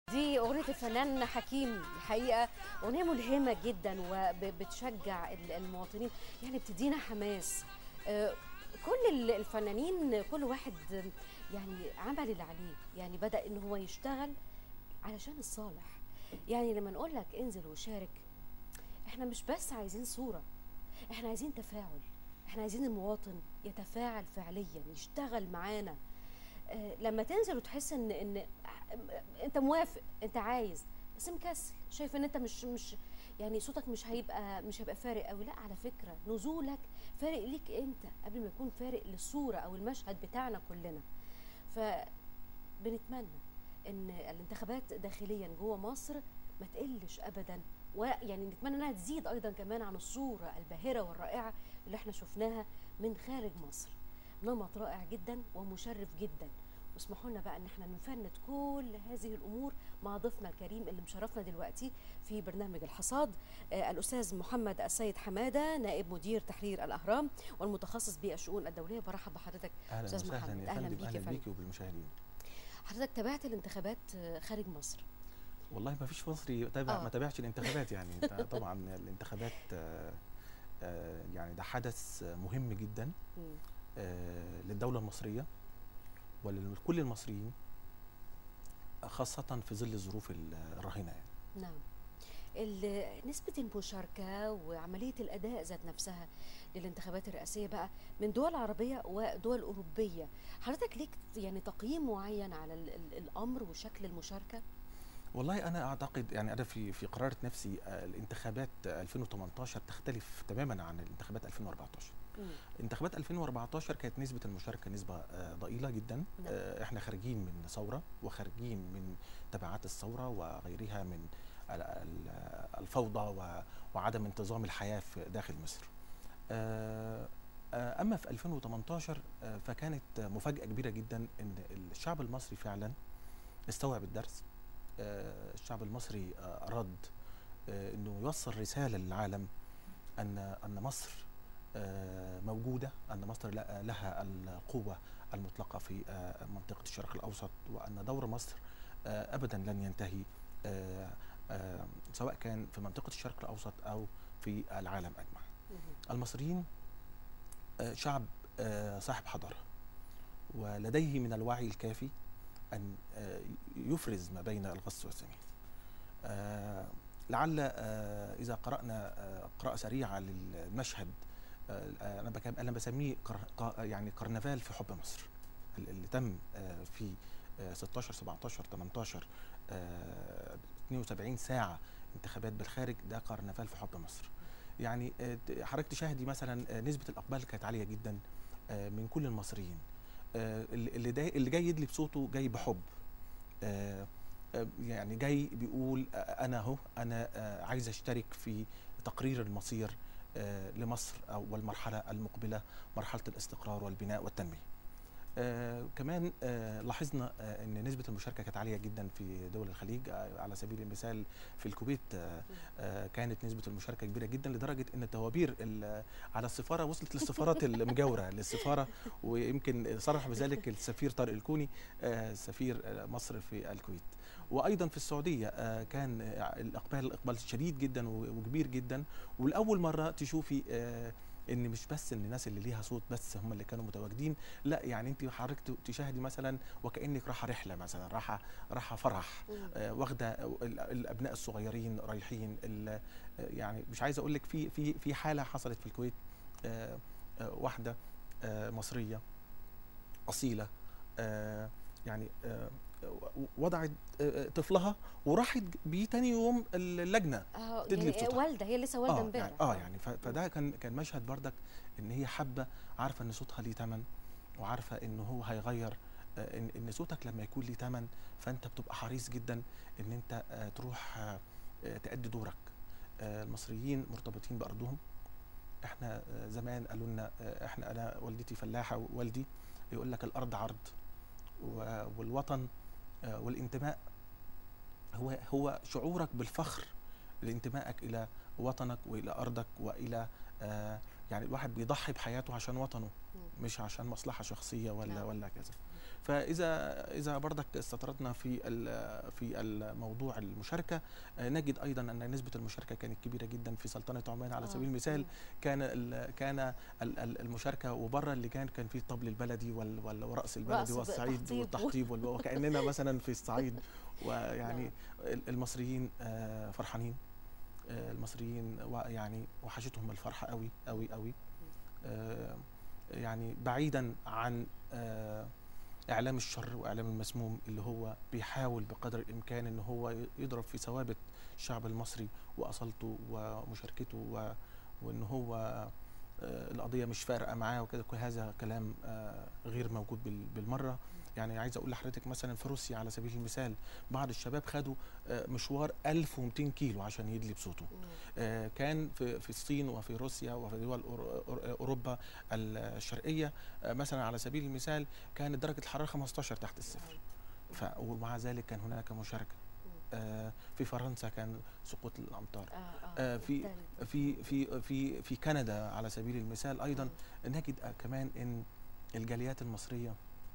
دي أغنية الفنان حكيم الحقيقة أغنية ملهمة جدا وبتشجع المواطنين يعني بتدينا حماس آه، كل ال- الفنانين كل واحد يعني عمل اللي عليه يعني بدأ إن هو يشتغل علشان الصالح يعني لما نقول لك انزل وشارك احنا مش بس عايزين صورة احنا عايزين تفاعل احنا عايزين المواطن يتفاعل فعليا يشتغل معانا آه، لما تنزل وتحس ان ان انت موافق انت عايز بس مكسل شايف ان انت مش مش يعني صوتك مش هيبقى مش هيبقى فارق قوي لا على فكره نزولك فارق ليك انت قبل ما يكون فارق للصوره او المشهد بتاعنا كلنا فبنتمنى ان الانتخابات داخليا جوه مصر ما تقلش ابدا ويعني نتمنى انها تزيد ايضا كمان عن الصوره الباهره والرائعه اللي احنا شفناها من خارج مصر نمط رائع جدا ومشرف جدا واسمحوا لنا بقى ان احنا نفند كل هذه الامور مع ضيفنا الكريم اللي مشرفنا دلوقتي في برنامج الحصاد آه الاستاذ محمد السيد حماده نائب مدير تحرير الاهرام والمتخصص بالشؤون الدوليه برحب بحضرتك اهلا أستاذ وسهلا محمد. يا أهلاً فندم بيك يا اهلا فندم. بيكي وبالمشاهدين حضرتك تابعت الانتخابات آه، خارج مصر والله ما فيش مصري تابع آه. ما تابعش الانتخابات يعني أنت طبعا الانتخابات آه، آه، يعني ده حدث مهم جدا مم. آه، للدولة المصرية ولكل المصريين خاصة في ظل الظروف الراهنة يعني. نعم ال- نسبة المشاركة وعملية الأداء ذات نفسها للانتخابات الرئاسية بقى من دول عربية ودول أوروبية حضرتك ليك يعني تقييم معين على ال- ال- الأمر وشكل المشاركة؟ والله انا اعتقد يعني انا في في قرارة نفسي آه، الانتخابات 2018 تختلف تماما عن الانتخابات 2014 مم. انتخابات 2014 كانت نسبة المشاركة نسبة آه، ضئيلة جدا نعم. آه، احنا خارجين من ثورة وخارجين من تبعات الثورة وغيرها من ال- ال- الفوضى و- وعدم انتظام الحياة في داخل مصر آه، آه، أما في 2018 آه، فكانت مفاجأة كبيرة جدا أن الشعب المصري فعلا استوعب الدرس آه، الشعب المصري آه، أراد آه، أنه يوصل رسالة للعالم أن أن مصر آه، موجودة أن مصر ل- لها القوة المطلقة في آه، منطقة الشرق الأوسط وأن دور مصر آه، أبدا لن ينتهي آه، آه، سواء كان في منطقة الشرق الأوسط أو في العالم أجمع مم. المصريين آه، شعب آه، صاحب حضارة ولديه من الوعي الكافي أن آه، يفرز ما بين الغص والسمين آه، لعل آه، إذا قرأنا آه، قراءة سريعة للمشهد آه، أنا بك- أنا بسميه قر- ق- يعني كرنفال في حب مصر ال- اللي تم آه، في آه، 16 17 18 آه، 72 ساعة انتخابات بالخارج ده كرنفال في حب مصر يعني آه، ت- حضرتك تشاهدي مثلا آه، نسبة الإقبال كانت عالية جدا آه، من كل المصريين آه، اللي اللي دا- اللي جاي يدلي بصوته جاي بحب آه، آه، يعني جاي بيقول آه، انا اهو انا آه، عايز اشترك في تقرير المصير آه، لمصر أو والمرحله المقبله مرحله الاستقرار والبناء والتنميه. آه كمان آه لاحظنا آه ان نسبه المشاركه كانت عاليه جدا في دول الخليج آه على سبيل المثال في الكويت آه آه كانت نسبه المشاركه كبيره جدا لدرجه ان التوابير ال- على السفاره وصلت للسفارات المجاوره للسفاره ويمكن صرح بذلك السفير طارق الكوني آه سفير آه، مصر في الكويت وايضا في السعوديه آه كان آه، الاقبال اقبال شديد جدا و- وكبير جدا ولاول مره تشوفي آه ان مش بس ان الناس اللي ليها صوت بس هم اللي كانوا متواجدين لا يعني انت حضرتك ت- تشاهدي مثلا وكانك رايحه رحله مثلا رايحه رايحه فرح مم. آه، واخده ال- الابناء الصغيرين رايحين ال- آه، يعني مش عايز اقول لك في في في حاله حصلت في الكويت آه، آه، واحده آه، مصريه اصيله آه، يعني آه، و- وضعت آه، طفلها وراحت بيه تاني يوم اللجنه اه تدلي يعني بصوتها. والدة هي لسه والدة اه امبارح يعني اه يعني ف- فده كان كان مشهد بردك ان هي حابه عارفه ان صوتها ليه ثمن وعارفه ان هو هيغير آه، ان ان صوتك لما يكون ليه ثمن فانت بتبقى حريص جدا ان انت آه، تروح آه، آه، تأدي دورك آه، المصريين مرتبطين بارضهم احنا آه، زمان قالوا لنا آه، احنا انا والدتي فلاحه ووالدي يقول لك الارض عرض و- والوطن آه، والانتماء هو هو شعورك بالفخر لانتمائك الى وطنك والى ارضك والى آه يعني الواحد بيضحي بحياته عشان وطنه مم. مش عشان مصلحه شخصيه ولا نعم. ولا كذا فاذا اذا برضك استطردنا في ال- في الموضوع المشاركه آه، نجد ايضا ان نسبه المشاركه كانت كبيره جدا في سلطنه عمان على آه. سبيل المثال مم. كان ال- كان ال- ال- المشاركه وبره اللجان كان في الطبل البلدي وال- وال- ورأس البلدي رأس والصعيد بالتحطيب. والتحطيب وال- وكاننا مثلا في الصعيد ويعني ال- المصريين آه، فرحانين آه، المصريين و- يعني وحشتهم الفرحه قوي قوي قوي آه، يعني بعيدا عن آه، اعلام الشر واعلام المسموم اللي هو بيحاول بقدر الامكان ان هو ي- يضرب في ثوابت الشعب المصري واصالته ومشاركته و- وان هو آه، القضيه مش فارقه معاه وكده كل هذا كلام آه، غير موجود بال- بالمره يعني عايز اقول لحضرتك مثلا في روسيا على سبيل المثال بعض الشباب خدوا آه، مشوار 1200 كيلو عشان يدلي بصوته مم. آه، كان في في الصين وفي روسيا وفي دول أور- أور- اوروبا الشرقيه آه، مثلا على سبيل المثال كانت درجه الحراره 15 تحت الصفر ف ومع ذلك كان هناك مشاركه آه، في فرنسا كان سقوط الامطار آه آه آه، في- بالتالي. في في في في كندا على سبيل المثال ايضا نجد آه، كمان ان الجاليات المصريه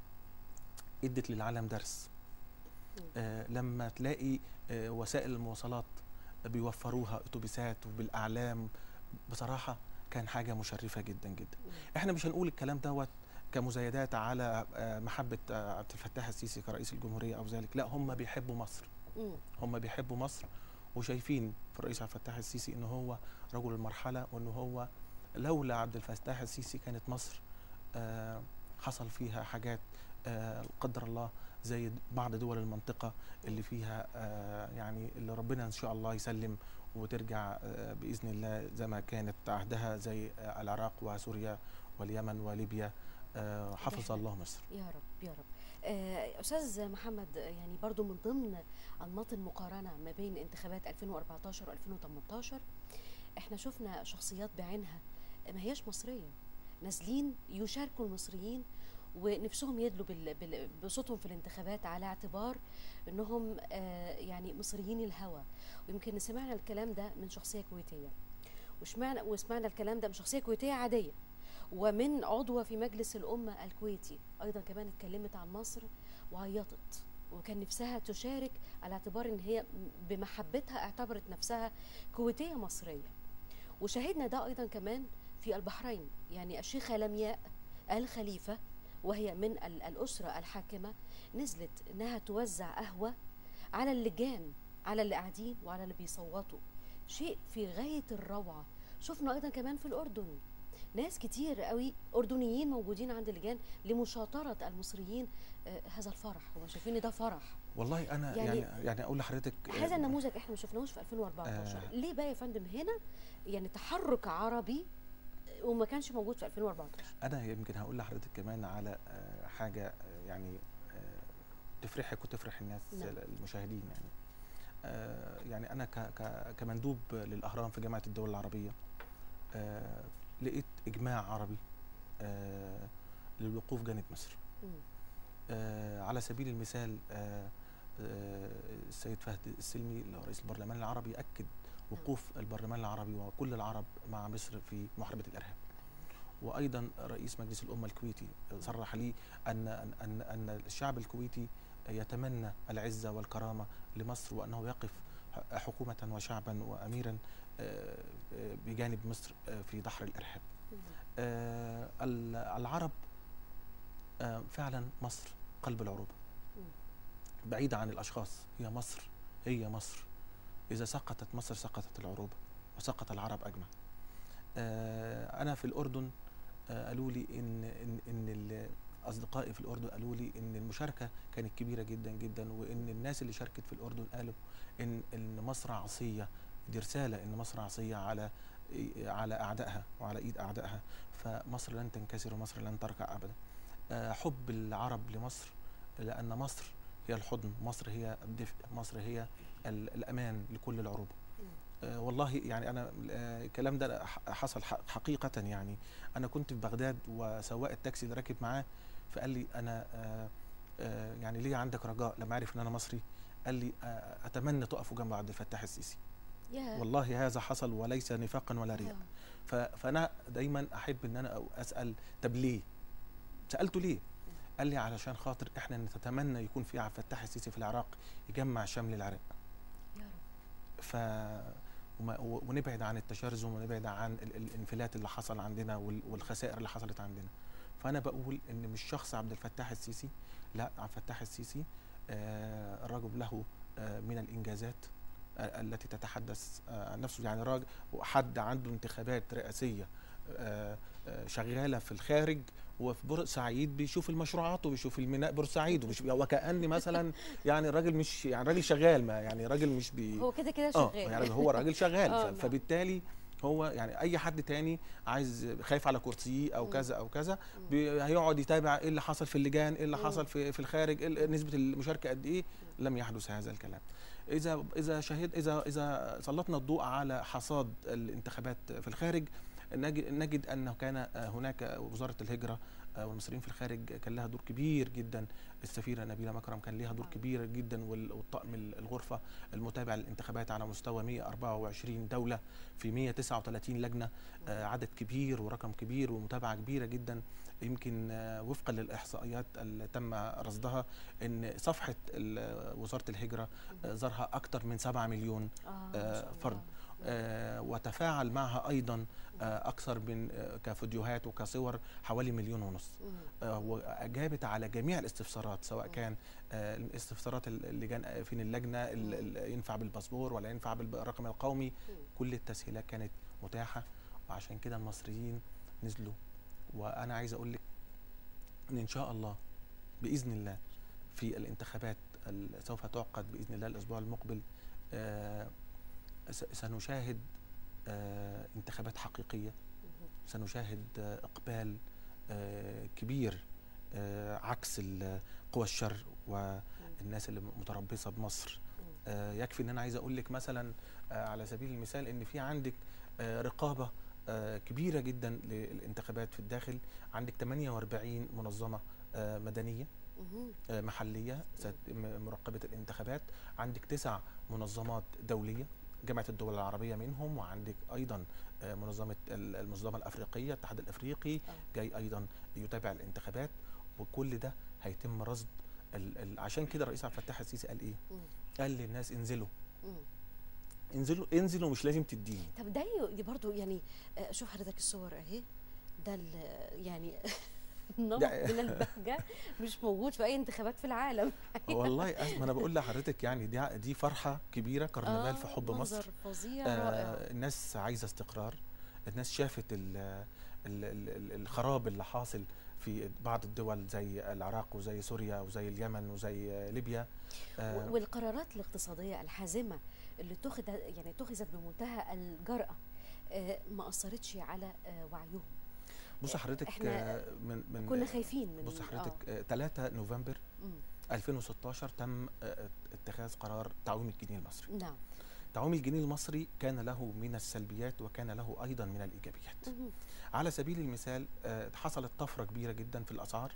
ادت للعالم درس مم. آه، لما تلاقي آه، وسائل المواصلات بيوفروها اتوبيسات وبالاعلام بصراحه كان حاجه مشرفه جدا جدا مم. احنا مش هنقول الكلام دوت كمزايدات على آه، محبه آه، عبد الفتاح السيسي كرئيس الجمهوريه او ذلك لا هم بيحبوا مصر مم. هم بيحبوا مصر وشايفين في الرئيس عبد الفتاح السيسي ان هو رجل المرحله وان هو لولا عبد الفتاح السيسي كانت مصر آه، حصل فيها حاجات آه، لا قدر الله زي بعض دول المنطقه اللي فيها آه، يعني اللي ربنا ان شاء الله يسلم وترجع آه، باذن الله زي ما كانت عهدها زي آه، العراق وسوريا واليمن وليبيا آه، حفظ إحنا- الله مصر يا رب يا رب آه، استاذ محمد يعني برضو من ضمن انماط المقارنه ما بين انتخابات 2014 و2018 احنا شفنا شخصيات بعينها ما هياش مصريه نازلين يشاركوا المصريين ونفسهم يدلوا بال- بال- بصوتهم في الانتخابات على اعتبار انهم آه، يعني مصريين الهوى ويمكن سمعنا الكلام ده من شخصيه كويتيه وسمعنا وسمعنا الكلام ده من شخصيه كويتيه عاديه ومن عضوة في مجلس الأمة الكويتي أيضا كمان اتكلمت عن مصر وعيطت وكان نفسها تشارك على اعتبار ان هي بمحبتها اعتبرت نفسها كويتية مصرية وشاهدنا ده أيضا كمان في البحرين يعني الشيخة لمياء آل خليفة وهي من ال- الأسرة الحاكمة نزلت إنها توزع قهوة على اللجان على اللي قاعدين وعلى اللي بيصوتوا شيء في غاية الروعة شفنا أيضا كمان في الأردن ناس كتير قوي أردنيين موجودين عند اللجان لمشاطرة المصريين آه، هذا الفرح هم شايفين إن ده فرح والله انا يعني- يعني يعني, اقول لحضرتك آه، هذا النموذج احنا ما شفناهوش في 2014 آه. ليه بقى يا فندم هنا يعني تحرك عربي وما كانش موجود في 2014 انا يمكن هقول لحضرتك كمان على آه، حاجه آه، يعني آه، تفرحك وتفرح الناس نعم. المشاهدين يعني آه، يعني انا ك- ك- كمندوب للاهرام في جامعه الدول العربيه آه، لقيت اجماع عربي آه، للوقوف جانب مصر مم. آه، على سبيل المثال آه، آه، السيد فهد السلمي اللي هو رئيس البرلمان العربي اكد وقوف البرلمان العربي وكل العرب مع مصر في محاربه الارهاب وايضا رئيس مجلس الامه الكويتي صرح لي ان ان ان, أن الشعب الكويتي يتمنى العزه والكرامه لمصر وانه يقف ح- حكومه وشعبا واميرا آه، آه، بجانب مصر آه، في دحر الارهاب مم. آه، ال- العرب آه، فعلا مصر قلب العروبة مم. بعيدة عن الأشخاص هي مصر هي مصر إذا سقطت مصر سقطت العروبة وسقط العرب أجمع آه، أنا في الأردن آه، قالوا لي إن إن إن ال- أصدقائي في الأردن قالوا لي إن المشاركة كانت كبيرة جدا جدا وإن الناس اللي شاركت في الأردن قالوا إن إن مصر عصية دي رسالة إن مصر عصية على على أعدائها وعلى إيد أعدائها فمصر لن تنكسر ومصر لن تركع أبدا آه، حب العرب لمصر لأن مصر هي الحضن مصر هي الدفء مصر هي ال- الأمان لكل العروبة مم. آه، والله يعني أنا آه، الكلام ده ح- حصل ح- حقيقة يعني أنا كنت في بغداد وسواق التاكسي اللي راكب معاه فقال لي أنا آه، آه، يعني ليه عندك رجاء لما عرف إن أنا مصري قال لي آه، أتمنى تقفوا جنب عبد الفتاح السيسي يا والله هذا حصل وليس نفاقا ولا رياء آه. ف- فانا دايما احب ان انا أو اسال طب ليه؟ سالته ليه؟ قال لي علشان خاطر احنا نتمنى يكون في عبد الفتاح السيسي في العراق يجمع شمل العراق يا رب ف وما- و- ونبعد عن التشرذم ونبعد عن ال- الانفلات اللي حصل عندنا وال- والخسائر اللي حصلت عندنا فانا بقول ان مش شخص عبد الفتاح السيسي لا عبد الفتاح السيسي آه، رجل له آه، من الانجازات آه، التي تتحدث آه، عن نفسه يعني راجل حد عنده انتخابات رئاسيه آه، آه، شغاله في الخارج وفي بورسعيد بيشوف المشروعات وبيشوف الميناء بورسعيد وبيشوف وكأن مثلا يعني الراجل مش يعني راجل شغال ما يعني راجل مش بي هو كده كده اه شغال يعني هو راجل شغال آه، ف- نعم. فبالتالي هو يعني اي حد تاني عايز خايف على كرسيه او مم. كذا او كذا مم. بي- هيقعد يتابع ايه اللي حصل في اللجان ايه اللي مم. حصل في في الخارج إيه ال- نسبه المشاركه قد ايه لم يحدث هذا الكلام اذا اذا شهد اذا اذا سلطنا الضوء على حصاد الانتخابات في الخارج نجد, نجد انه كان هناك وزاره الهجره والمصريين في الخارج كان لها دور كبير جدا السفيره نبيله مكرم كان لها دور كبير جدا وال- والطاقم الغرفه المتابع للانتخابات على مستوى 124 دوله في 139 لجنه آه، عدد كبير ورقم كبير ومتابعه كبيره جدا يمكن آه، وفقا للاحصائيات اللي تم رصدها ان صفحه ال- وزاره الهجره آه، زارها اكثر من 7 مليون آه، ما آه، شاء الله. فرد. آه، وتفاعل معها ايضا آه، اكثر من آه، كفيديوهات وكصور حوالي مليون ونص مم. آه، واجابت على جميع الاستفسارات سواء مم. كان آه، الاستفسارات ال- اللجان آه، فين اللجنه ال- ال- ينفع بالباسبور ولا ينفع بالرقم القومي مم. كل التسهيلات كانت متاحه وعشان كده المصريين نزلوا وانا عايز اقول لك ان ان شاء الله باذن الله في الانتخابات ال- سوف تعقد باذن الله الاسبوع المقبل آه، س- سنشاهد آه، انتخابات حقيقيه مم. سنشاهد آه، اقبال آه، كبير آه، عكس ال- قوى الشر والناس اللي متربصه بمصر مم. آه، يكفي ان انا عايز اقول لك مثلا آه، على سبيل المثال ان في عندك آه، رقابه آه، كبيره جدا للانتخابات في الداخل عندك 48 منظمه آه، مدنيه مم. آه، محليه ست- م- مراقبه الانتخابات عندك تسع منظمات دوليه جامعه الدول العربيه منهم وعندك ايضا آه، منظمه ال- المنظمه الافريقيه الاتحاد الافريقي آه. جاي ايضا يتابع الانتخابات وكل ده هيتم رصد ال- ال- عشان كده الرئيس عبد الفتاح السيسي قال ايه؟ مم. قال للناس انزلوا مم. انزلوا انزلوا مش لازم تديني طب ده ي- برضو يعني آه، شوف حضرتك الصور اهي ده ال- يعني نمط ده- من البهجه مش موجود في اي انتخابات في العالم والله أس- ما انا بقول لحضرتك يعني دي دي فرحه كبيره كرنفال آه، في حب مصر منظر فظيع آه رائع الناس عايزه استقرار الناس شافت ال ال ال ال الخراب اللي حاصل في بعض الدول زي العراق وزي سوريا وزي اليمن وزي آه، ليبيا آه و- والقرارات الاقتصاديه الحازمه اللي اتخذت يعني اتخذت بمنتهى الجرأه آه، ما اثرتش على آه، وعيهم بص حضرتك إحنا آه، من من كنا خايفين من بص آه، حضرتك آه 3 نوفمبر مم، 2016 تم آه، اتخاذ قرار تعويم الجنيه المصري نعم تعويم الجنيه المصري كان له من السلبيات وكان له ايضا من الايجابيات مهم. على سبيل المثال آه، حصلت طفره كبيره جدا في الاسعار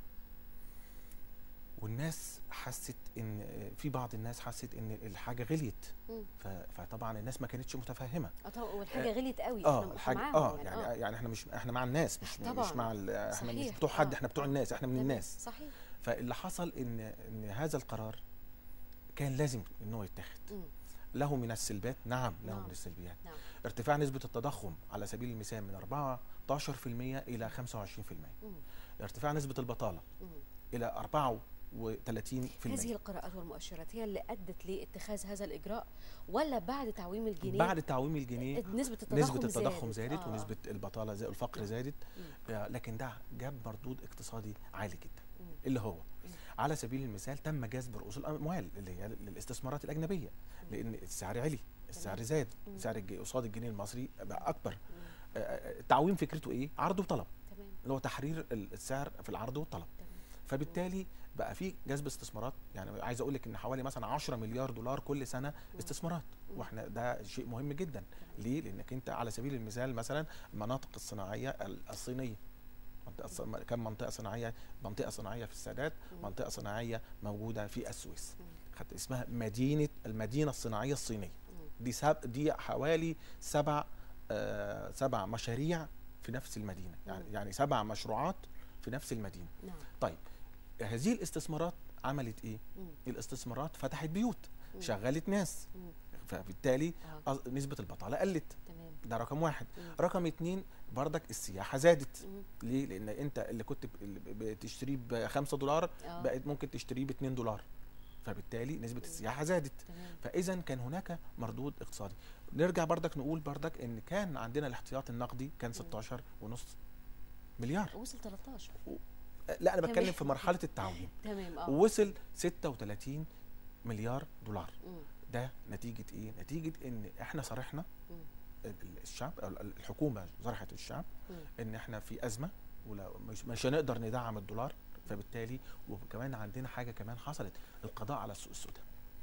والناس حست ان آه، في بعض الناس حست ان الحاجه غليت مم. ف- فطبعا الناس ما كانتش متفاهمه اه طبعا والحاجه آه، غليت قوي اه احنا الحاجه معاهم اه يعني, يعني يعني احنا مش احنا مع الناس مش طبعاً. مش مع ال- احنا مش صحيح. بتوع حد آه، احنا بتوع آه. الناس احنا من تمام، الناس صحيح فاللي حصل ان ان هذا القرار كان لازم ان هو يتاخد مم. له من السلبيات نعم له نعم. من السلبيات نعم ارتفاع نسبة التضخم على سبيل المثال من 14% إلى 25% مم. ارتفاع نسبة البطالة مم. إلى 34% هذه القراءات والمؤشرات هي اللي ادت لاتخاذ هذا الاجراء ولا بعد تعويم الجنيه بعد تعويم الجنيه نسبة التضخم نسبة التضخم زادت, زادت آه. ونسبة البطالة زادت والفقر نعم. زادت مم. آه، لكن ده جاب مردود اقتصادي عالي جدا مم. اللي هو على سبيل المثال تم جذب رؤوس الأموال اللي هي للاستثمارات الأجنبية لأن السعر علي السعر تمام. زاد مم. سعر الج- قصاد الجنيه المصري بقى أكبر مم. آه، آه، التعويم فكرته إيه؟ عرض وطلب تمام اللي هو تحرير السعر في العرض والطلب تمام فبالتالي بقى في جذب استثمارات يعني عايز اقول لك ان حوالي مثلا 10 مليار دولار كل سنه استثمارات مم. واحنا ده شيء مهم جدا ليه لانك انت على سبيل المثال مثلا المناطق الصناعيه ال- الصينيه منطقه ص- كم منطقه صناعيه منطقه صناعيه في السادات مم. منطقه صناعيه موجوده في السويس مم. خدت اسمها مدينه المدينه الصناعيه الصينيه مم. دي سب دي حوالي سبع آه سبع مشاريع في نفس المدينه يعني مم. يعني سبع مشروعات في نفس المدينه نعم طيب هذه الاستثمارات عملت ايه مم. الاستثمارات فتحت بيوت مم. شغلت ناس مم. فبالتالي آه. أص- نسبه البطاله قلت تمام ده رقم واحد مم. رقم اتنين بردك السياحه زادت مم. ليه لان انت اللي كنت ب- اللي بتشتريه ب 5 دولار آه. بقت ممكن تشتريه ب 2 دولار فبالتالي نسبه السياحه زادت تمام فاذا كان هناك مردود اقتصادي نرجع بردك نقول بردك ان كان عندنا الاحتياط النقدي كان 16 ونص مليار وصل 13 لا انا بتكلم كمان. في مرحله التعويم تمام اه ووصل 36 مليار دولار مم. ده نتيجه ايه نتيجه ان احنا صرحنا مم. ال- الشعب أو ال- الحكومه صرحت الشعب مم. ان احنا في ازمه ولا مش, مش هنقدر ندعم الدولار فبالتالي وكمان عندنا حاجه كمان حصلت القضاء على السوق السوداء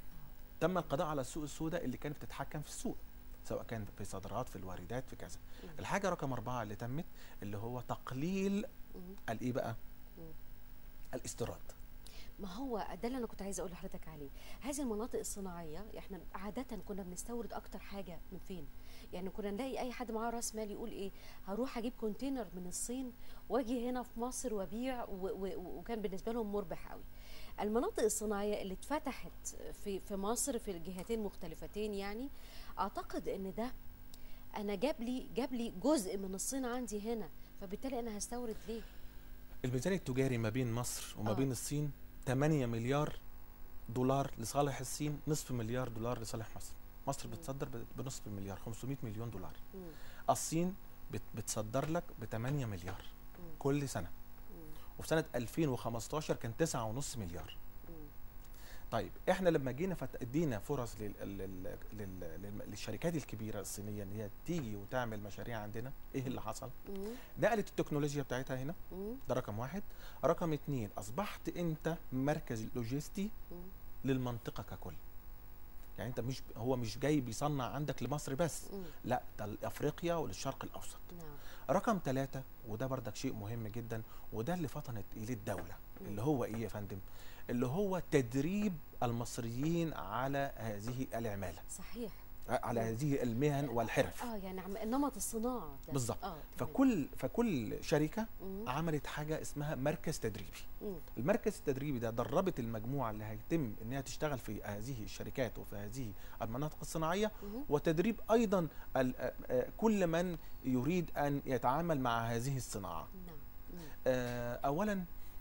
تم القضاء على السوق السوداء اللي كانت بتتحكم في السوق سواء كان في صادرات في الواردات في كذا مم. الحاجه رقم أربعة اللي تمت اللي هو تقليل مم. الايه بقى مم. الاستيراد ما هو ده اللي انا كنت عايزه اقول لحضرتك عليه هذه المناطق الصناعيه احنا عاده كنا بنستورد اكتر حاجه من فين يعني كنا نلاقي اي حد معاه راس مال يقول ايه هروح اجيب كونتينر من الصين واجي هنا في مصر وابيع و- و- وكان بالنسبه لهم مربح قوي المناطق الصناعيه اللي اتفتحت في في مصر في الجهتين مختلفتين يعني اعتقد ان ده انا جاب لي جاب لي جزء من الصين عندي هنا فبالتالي انا هستورد ليه الميزان التجاري ما بين مصر وما آه. بين الصين 8 مليار دولار لصالح الصين نصف مليار دولار لصالح مصر مصر مم. بتصدر ب- بنصف مليار 500 مليون دولار مم. الصين بت- بتصدر لك ب 8 مليار مم. كل سنه مم. وفي سنه 2015 كان 9.5 مليار مم. طيب احنا لما جينا فت- ادينا فرص لل... لل... لل... لل... للشركات الكبيره الصينيه ان هي تيجي وتعمل مشاريع عندنا ايه اللي حصل مم. نقلت التكنولوجيا بتاعتها هنا مم. ده رقم واحد رقم اتنين اصبحت انت مركز لوجستي مم. للمنطقه ككل يعني انت مش هو مش جاي بيصنع عندك لمصر بس مم. لا ده لافريقيا وللشرق الاوسط نعم رقم ثلاثة وده بردك شيء مهم جدا وده اللي فطنت إليه الدولة مم. اللي هو إيه يا فندم اللي هو تدريب المصريين على هذه العمالة صحيح على مم. هذه المهن والحرف اه يعني عم نمط الصناعه ده بالظبط. اه تمام. فكل فكل شركة مم. عملت حاجة اسمها مركز تدريبي مم. المركز التدريبي ده دربت المجموعة اللي هيتم انها تشتغل في هذه الشركات وفي هذه المناطق الصناعية مم. وتدريب ايضا ال- آه، آه، كل من يريد ان يتعامل مع هذه الصناعة نعم مم. آه، اولا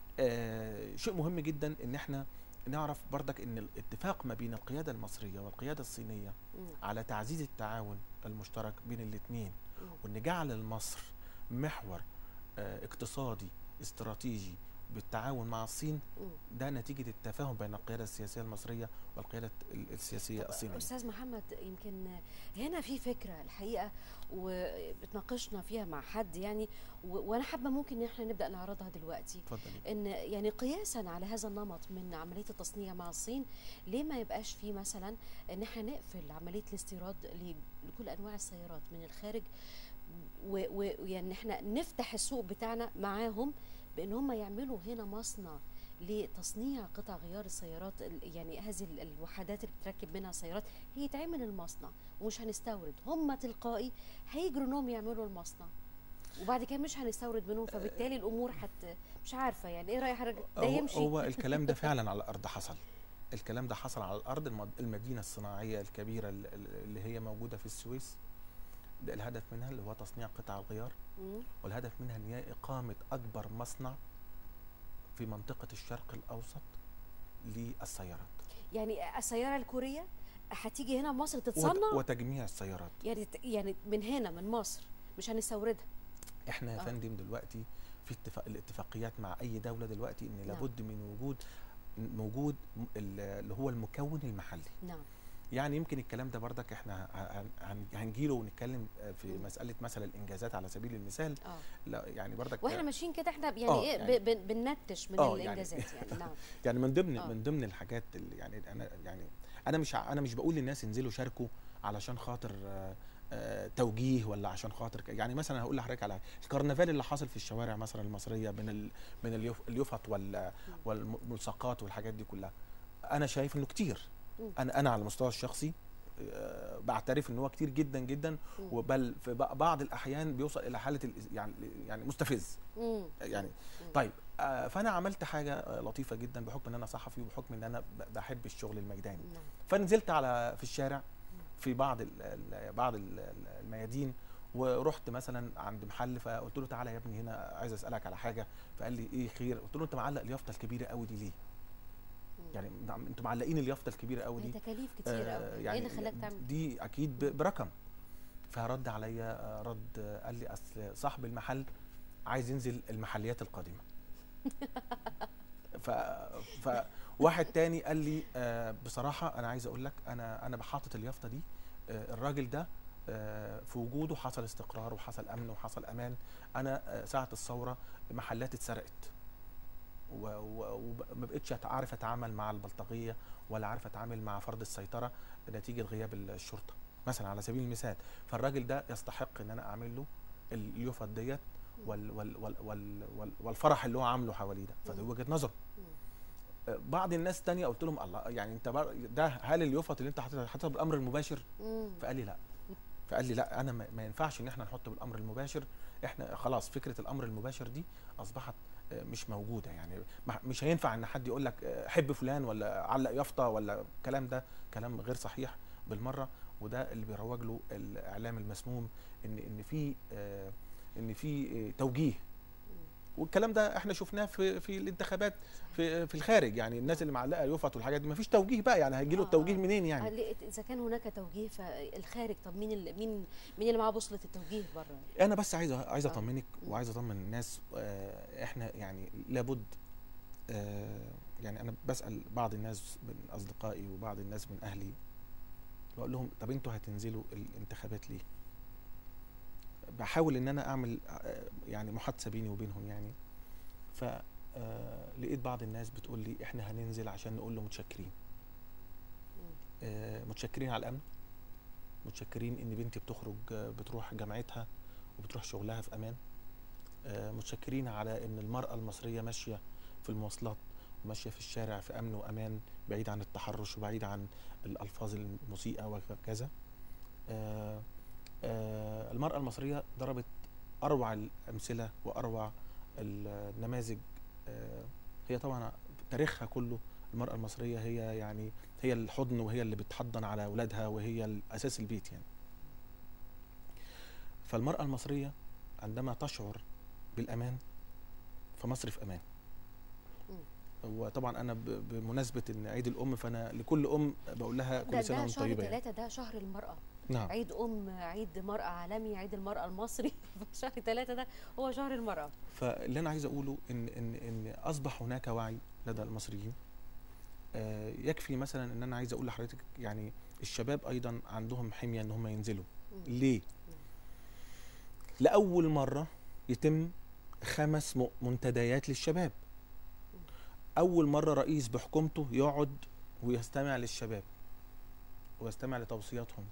آه، شيء مهم جدا ان احنا نعرف بردك ان الاتفاق ما بين القياده المصريه والقياده الصينيه مم. على تعزيز التعاون المشترك بين الاثنين مم. وان جعل مصر محور آه، اقتصادي استراتيجي بالتعاون مع الصين مم. ده نتيجه التفاهم بين القياده السياسيه المصريه والقياده ال- السياسيه طب الصينيه استاذ محمد يمكن هنا في فكره الحقيقه وبتناقشنا فيها مع حد يعني و- وانا حابه ممكن ان احنا نبدا نعرضها دلوقتي اتفضلي ان يعني قياسا على هذا النمط من عمليه التصنيع مع الصين ليه ما يبقاش في مثلا ان احنا نقفل عمليه الاستيراد ل- لكل انواع السيارات من الخارج و- و- ويعني احنا نفتح السوق بتاعنا معاهم بان هم يعملوا هنا مصنع لتصنيع قطع غيار السيارات ال- يعني هذه ال- الوحدات اللي بتركب منها سيارات هي يتعمل المصنع ومش هنستورد هم تلقائي هيجروا انهم يعملوا المصنع وبعد كده مش هنستورد منهم فبالتالي الامور حت مش عارفه يعني ايه راي حضرتك ده هو, يمشي هو الكلام ده فعلا على الارض حصل الكلام ده حصل على الارض المد- المدينه الصناعيه الكبيره ال- ال- اللي هي موجوده في السويس ده الهدف منها اللي هو تصنيع قطع الغيار مم. والهدف منها ان هي اقامه اكبر مصنع في منطقه الشرق الاوسط للسيارات يعني السياره الكوريه هتيجي هنا مصر وت- تتصنع وتجميع السيارات يعني يعني من هنا من مصر مش هنستوردها احنا يا آه. فندم دلوقتي في اتفاق الاتفاقيات مع اي دوله دلوقتي ان نعم. لابد من وجود موجود م- ال- اللي هو المكون المحلي نعم يعني يمكن الكلام ده بردك احنا هن- هن- هنجيله ونتكلم آه، في مم. مساله مثلا الانجازات على سبيل المثال اه لا يعني بردك واحنا آه، ماشيين كده احنا يعني آه، ايه يعني- ب- بن- بننتش من آه، يعني- الانجازات يعني نعم يعني من ضمن آه. من ضمن الحاجات اللي يعني انا يعني انا مش ع- انا مش بقول للناس انزلوا شاركوا علشان خاطر آه، آه، توجيه ولا عشان خاطر ك- يعني مثلا هقول لحضرتك على الكرنفال اللي حاصل في الشوارع مثلا المصريه من ال من اليف- اليفط وال والملصقات والحاجات دي كلها انا شايف انه كتير مم. انا انا على المستوى الشخصي آه، بعترف ان هو كتير جدا جدا مم. وبل في بع- بعض الاحيان بيوصل الى حاله ال- يعني يعني مستفز مم. يعني مم. طيب آه، فانا عملت حاجه آه، لطيفه جدا بحكم ان انا صحفي وبحكم ان انا ب- بحب الشغل الميداني نعم فنزلت على في الشارع في بعض ال ال بعض ال ال- الميادين ورحت مثلا عند محل فقلت له تعالى يا ابني هنا عايز اسالك على حاجه فقال لي ايه خير قلت له انت معلق اليافطه الكبيره قوي دي ليه يعني نعم، انتوا معلقين اليافطه الكبيره قوي دي دي تكاليف كتير آه، قوي ايه اللي خلاك تعمل دي اكيد ب- برقم فرد عليا آه، رد آه، قال لي اصل صاحب المحل عايز ينزل المحليات القادمه ف ف واحد تاني قال لي آه، بصراحه انا عايز اقول لك انا انا بحاطط اليافطه دي آه، الراجل ده آه، في وجوده حصل استقرار وحصل امن وحصل امان انا آه، ساعه الثوره محلات اتسرقت و- و- وما بقتش أت- عارف اتعامل مع البلطجيه ولا عارف اتعامل مع فرض السيطره نتيجه غياب الشرطه مثلا على سبيل المثال فالراجل ده يستحق ان انا اعمل له اليوفط ديت وال وال وال وال وال والفرح اللي هو عامله حواليه ده فدي مم. وجهه نظر آه، بعض الناس تانية قلت لهم الله يعني انت بر- ده هل اليوفط اللي انت حاططها حاططها بالامر المباشر مم. فقال لي لا فقال لي لا انا ما ما ينفعش ان احنا نحط بالامر المباشر احنا خلاص فكره الامر المباشر دي اصبحت آه، مش موجوده يعني ما- مش هينفع ان حد يقول لك آه، حب فلان ولا علق يافطه ولا الكلام ده كلام غير صحيح بالمره وده اللي بيروج له الاعلام المسموم ان ان في آه، ان في آه، توجيه والكلام ده احنا شفناه في في الانتخابات في في الخارج يعني الناس اللي معلقه يفط والحاجات دي مفيش توجيه بقى يعني هيجي له آه، التوجيه آه. منين آه، يعني ليه- اذا كان هناك توجيه فالخارج طب مين اللي مين مين اللي معاه بوصله التوجيه بره انا بس عايز عايز آه. اطمنك مم. وعايز اطمن الناس آه، احنا يعني لابد آه، يعني انا بسال بعض الناس من اصدقائي وبعض الناس من اهلي بقول لهم طب انتوا هتنزلوا الانتخابات ليه بحاول ان انا اعمل آه، يعني محادثه بيني وبينهم يعني ف آه، لقيت بعض الناس بتقول لي احنا هننزل عشان نقول له متشكرين آه، متشكرين على الامن متشكرين ان بنتي بتخرج آه، بتروح جامعتها وبتروح شغلها في امان آه، متشكرين على ان المراه المصريه ماشيه في المواصلات وماشيه في الشارع في امن وامان بعيد عن التحرش وبعيد عن الالفاظ المسيئه وكذا آه، آه، المراه المصريه ضربت اروع الامثله واروع النماذج آه، هي طبعا تاريخها كله المراه المصريه هي يعني هي الحضن وهي اللي بتحضن على اولادها وهي اساس البيت يعني فالمراه المصريه عندما تشعر بالامان فمصر في امان وطبعا انا ب- بمناسبه ان عيد الام فانا لكل ام بقول لها ده كل سنه ده وانت شهر طيبه يعني. ثلاثة ده شهر المرأة نعم عيد أم عيد مرأة عالمي عيد المرأة المصري شهر ثلاثة ده هو شهر المرأة فاللي انا عايز اقوله ان ان ان اصبح هناك وعي لدى المصريين آه، يكفي مثلا ان انا عايز اقول لحضرتك يعني الشباب ايضا عندهم حميه ان هم ينزلوا مم. ليه لاول مره يتم خمس م- منتديات للشباب اول مره رئيس بحكومته يقعد ويستمع للشباب ويستمع لتوصياتهم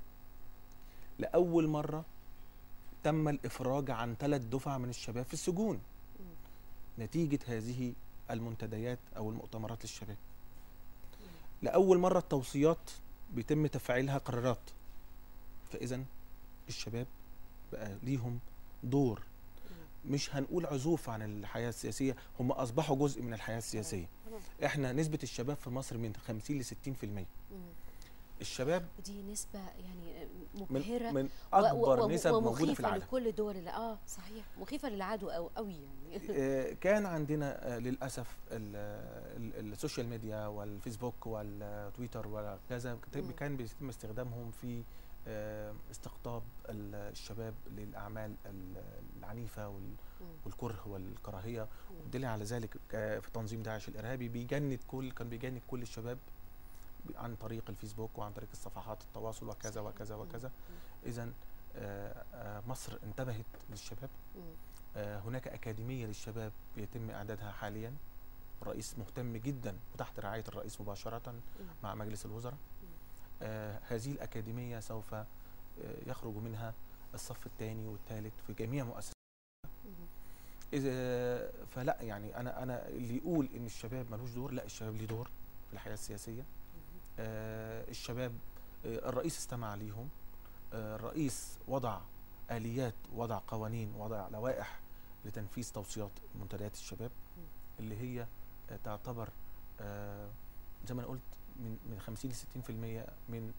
لاول مره تم الافراج عن ثلاث دفع من الشباب في السجون نتيجه هذه المنتديات او المؤتمرات للشباب لاول مره التوصيات بيتم تفعيلها قرارات فاذا الشباب بقى ليهم دور مش هنقول عزوف عن الحياه السياسيه هم اصبحوا جزء من الحياه السياسيه تمام. احنا نسبه الشباب في مصر من 50 ل 60% مم. الشباب ودي نسبة يعني من مبهرة من و- اكبر و- نسب موجوده في ومخيفة العالم لكل دول ال- اه صحيح مخيفة للعدو أو قوي يعني آه، كان عندنا آه، للاسف ال- ال- السوشيال ميديا والفيسبوك والتويتر وكذا مم. كان بيتم استخدامهم في آه، استقطاب ال- الشباب للاعمال ال- العنيفه وال- مم. والكره والكراهيه مم. والدليل على ذلك آه، في تنظيم داعش الارهابي بيجند كل كان بيجند كل الشباب عن طريق الفيسبوك وعن طريق الصفحات التواصل وكذا صحيح. وكذا مم. وكذا مم. اذا مصر انتبهت للشباب مم. آه، هناك أكاديمية للشباب يتم إعدادها حاليا الرئيس مهتم جدا وتحت رعاية الرئيس مباشرة مم. مع مجلس الوزراء آه، هذه الأكاديمية سوف آه، يخرج منها الصف الثاني والثالث في جميع مؤسسات مم. إذا فلا يعني أنا أنا اللي يقول إن الشباب ملوش دور لا الشباب ليه دور في الحياة السياسية آه، الشباب آه، الرئيس استمع ليهم آه، الرئيس وضع آليات وضع قوانين وضع لوائح لتنفيذ توصيات منتديات الشباب مم. اللي هي آه، تعتبر آه، زي ما انا قلت من من 50 ل 60% من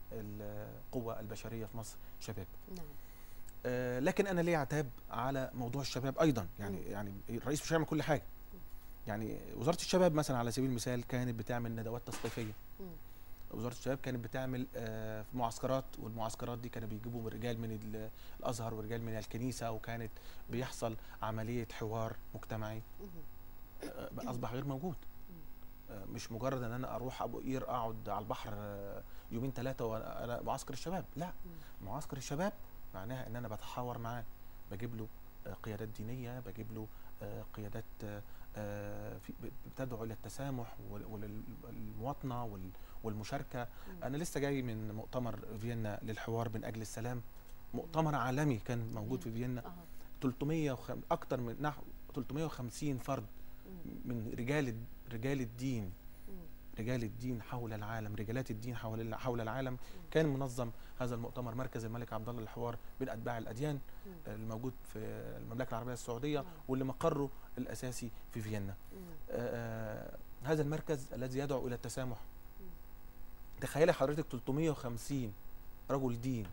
القوة البشرية في مصر شباب نعم آه، لكن انا ليه عتاب على موضوع الشباب ايضا يعني مم. يعني الرئيس مش هيعمل كل حاجه يعني وزاره الشباب مثلا على سبيل المثال كانت بتعمل ندوات تثقيفيه مم. وزاره الشباب كانت بتعمل آه، في معسكرات والمعسكرات دي كانوا بيجيبوا من رجال من ال- الازهر ورجال من الكنيسه وكانت بيحصل عمليه حوار مجتمعي مم. آه، بقى اصبح غير موجود آه، مش مجرد ان انا اروح ابو قير اقعد على البحر آه، يومين ثلاثه وانا معسكر الشباب لا مم. معسكر الشباب معناها ان انا بتحاور معاه بجيب له آه، قيادات دينيه بجيب له آه، قيادات آه، آه، في- ب- بتدعو الى التسامح وال- وللمواطنه وال- والمشاركه مم. انا لسه جاي من مؤتمر فيينا للحوار من اجل السلام مؤتمر عالمي كان موجود في فيينا اه 300 وخم... اكتر من نحو 350 فرد مم. من رجال رجال الدين مم. رجال الدين حول العالم رجالات الدين حول حول العالم كان منظم هذا المؤتمر مركز الملك عبد الله للحوار بين اتباع الاديان مم. الموجود في المملكه العربيه السعوديه نعم. واللي مقره الاساسي في فيينا مم. آه، هذا المركز الذي يدعو الى التسامح مم. تخيلي حضرتك 350 رجل دين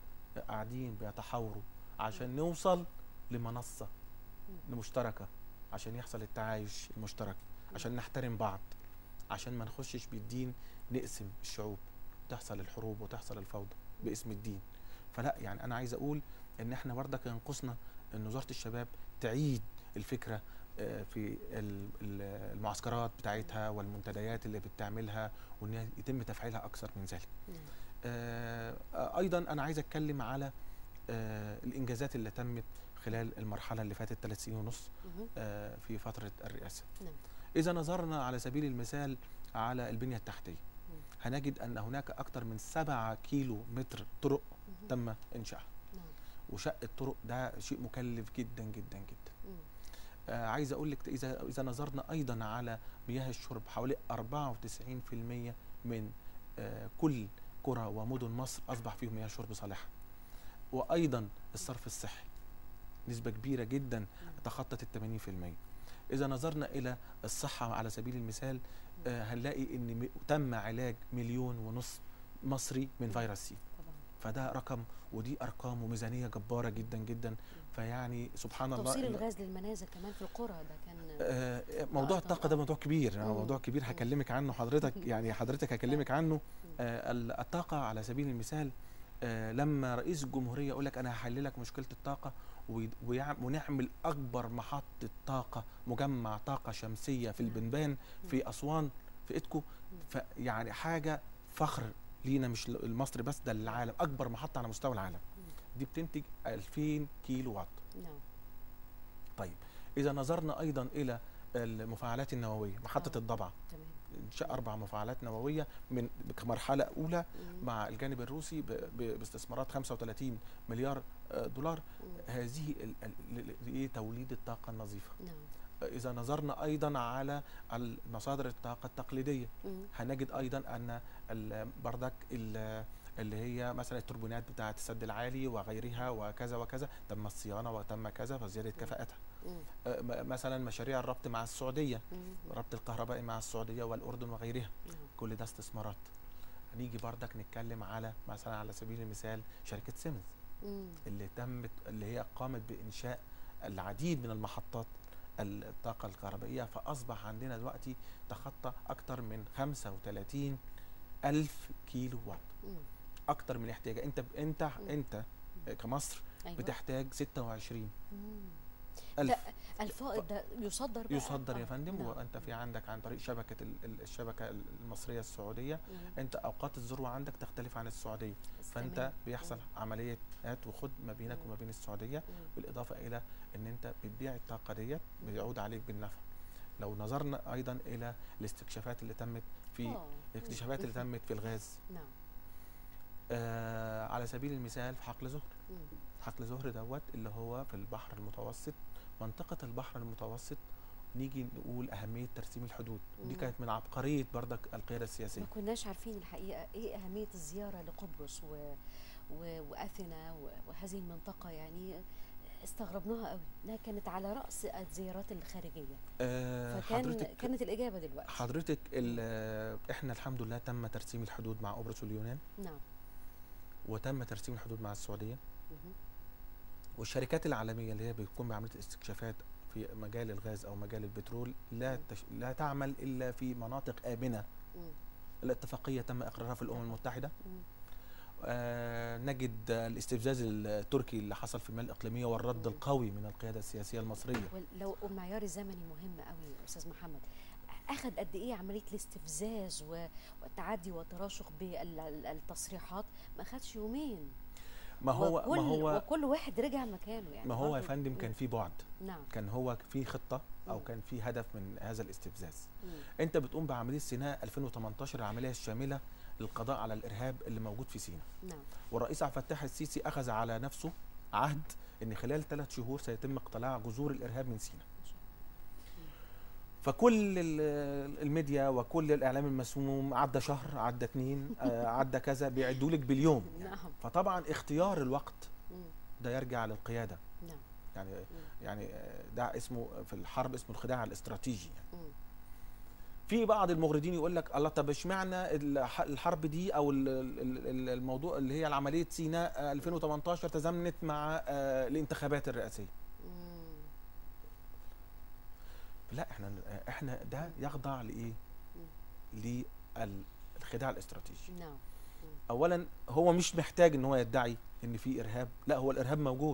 قاعدين بيتحاوروا عشان نوصل لمنصه مم. مشتركه عشان يحصل التعايش المشترك عشان نحترم بعض عشان ما نخشش بالدين نقسم الشعوب تحصل الحروب وتحصل الفوضى باسم الدين فلا يعني انا عايز اقول ان احنا برضك ينقصنا ان وزاره الشباب تعيد الفكره آه، في ال- ال- المعسكرات بتاعتها والمنتديات اللي بتعملها وان يتم تفعيلها اكثر من ذلك نعم. آه، آه، ايضا انا عايز اتكلم على آه، الانجازات اللي تمت خلال المرحله اللي فاتت ثلاث سنين ونص مهم. آه، في فتره الرئاسه نعم. اذا نظرنا على سبيل المثال على البنيه التحتيه هنجد ان هناك اكثر من 7 كيلو متر طرق مهم. تم انشائها نعم. وشق الطرق ده شيء مكلف جدا جدا جدا مم. آه عايز اقول لك اذا اذا نظرنا ايضا على مياه الشرب حوالي 94% من آه كل قرى ومدن مصر اصبح فيهم مياه شرب صالحه وايضا الصرف الصحي نسبه كبيره جدا تخطت ال 80% اذا نظرنا الى الصحه على سبيل المثال آه هنلاقي ان م- تم علاج مليون ونص مصري من فيروس سي طبعا فده رقم ودي ارقام وميزانيه جباره جدا جدا فيعني سبحان الله توصيل إن- الغاز للمنازل كمان في القرى ده كان آه، موضوع آه، الطاقه ده آه. موضوع كبير مم. موضوع كبير مم. هكلمك عنه حضرتك يعني حضرتك هكلمك عنه آه، ال- الطاقه على سبيل المثال آه، لما رئيس الجمهوريه يقول لك انا هحل لك مشكله الطاقه وي- ويع- ونعمل اكبر محطه طاقه مجمع طاقه شمسيه في نعم. البنبان في اسوان في اتكو فيعني حاجه فخر لينا مش ل- لمصر بس ده للعالم اكبر محطه على مستوى العالم دي بتنتج 2000 كيلو وات نعم طيب اذا نظرنا ايضا الى المفاعلات النوويه محطه آه. الضبعه تمام انشاء اربع مفاعلات نوويه من كمرحله اولى مم. مع الجانب الروسي ب- ب- باستثمارات 35 مليار آه، دولار مم. هذه ال- ال- ل- ل- توليد الطاقه النظيفه نعم اذا نظرنا ايضا على مصادر الطاقه التقليديه مم. هنجد ايضا ان ال- بردك ال- اللي هي مثلا التوربينات بتاعه السد العالي وغيرها وكذا وكذا تم الصيانه وتم كذا فزياده كفاءتها مم. آه، م- مثلا مشاريع الربط مع السعوديه مم. ربط الكهربائي مع السعوديه والاردن وغيرها نعم. كل ده استثمارات نيجي بردك نتكلم على مثلا على سبيل المثال شركه سيمنز مم. اللي تمت اللي هي قامت بانشاء العديد من المحطات الطاقه الكهربائيه فاصبح عندنا دلوقتي تخطى اكثر من 35 الف كيلو وات مم. اكتر من احتياج انت انت مم. انت كمصر أيوة. بتحتاج 26 مم. الف ده الفائض ده يصدر بقى يصدر يا آه. فندم نعم. وانت في عندك عن طريق شبكه ال- ال- الشبكه المصريه السعوديه مم. انت اوقات الذروه عندك تختلف عن السعوديه فانت تمام. بيحصل عمليه هات وخد ما بينك مم. وما بين السعوديه مم. بالاضافه الى ان انت بتبيع الطاقه ديت بيعود عليك بالنفع لو نظرنا ايضا الى الاستكشافات اللي تمت في آه. الاكتشافات اللي تمت في الغاز نعم آه على سبيل المثال في حقل زهر مم. حقل زهر دوت اللي هو في البحر المتوسط منطقة البحر المتوسط نيجي نقول أهمية ترسيم الحدود ودي مم. كانت من عبقرية بردك القيادة ما السياسية كناش عارفين الحقيقه ايه اهميه الزياره لقبرص و... و... واثينا و... وهذه المنطقه يعني استغربناها قوي انها كانت على راس الزيارات الخارجيه آه، فكان حضرتك كانت الاجابه دلوقتي حضرتك ال- احنا الحمد لله تم ترسيم الحدود مع قبرص واليونان نعم وتم ترسيم الحدود مع السعوديه مهم. والشركات العالميه اللي هي بتقوم بعمليه الاستكشافات في مجال الغاز او مجال البترول لا مم. تش... لا تعمل الا في مناطق امنه مم. الاتفاقيه تم اقرارها في الامم المتحده مم. آه نجد الاستفزاز التركي اللي حصل في المياه الاقليميه والرد مم. القوي من القياده السياسيه المصريه ولو المعيار الزمني مهم قوي يا استاذ محمد اخذ قد ايه عمليه الاستفزاز و- والتعدي والتراشق بالتصريحات ما اخذش يومين ما هو وكل ما هو وكل واحد رجع مكانه يعني ما هو يا برضه- فندم كان في بعد نعم كان هو في خطه او مم. كان في هدف من هذا الاستفزاز مم. انت بتقوم بعمليه سيناء 2018 العمليه الشامله للقضاء على الارهاب اللي موجود في سيناء نعم والرئيس عبد الفتاح السيسي اخذ على نفسه عهد ان خلال ثلاث شهور سيتم اقتلاع جذور الارهاب من سيناء ما شاء فكل ال- الميديا وكل الاعلام المسموم عدى شهر عدى اتنين آه، عدى كذا بيعدوا لك باليوم الله. يعني. نعم فطبعا اختيار الوقت مم. ده يرجع للقياده نعم يعني مم. يعني آه، ده اسمه في الحرب اسمه الخداع الاستراتيجي يعني. مم. في بعض المغردين يقول لك الله طب اشمعنى الح- الحرب دي او ال- ال- ال- الموضوع اللي هي عمليه سيناء آه، 2018 تزامنت مع آه، الانتخابات الرئاسيه مم. لا احنا احنا ده يخضع لايه للخداع الاستراتيجي نعم اولا هو مش محتاج ان هو يدعي ان في ارهاب لا هو الارهاب موجود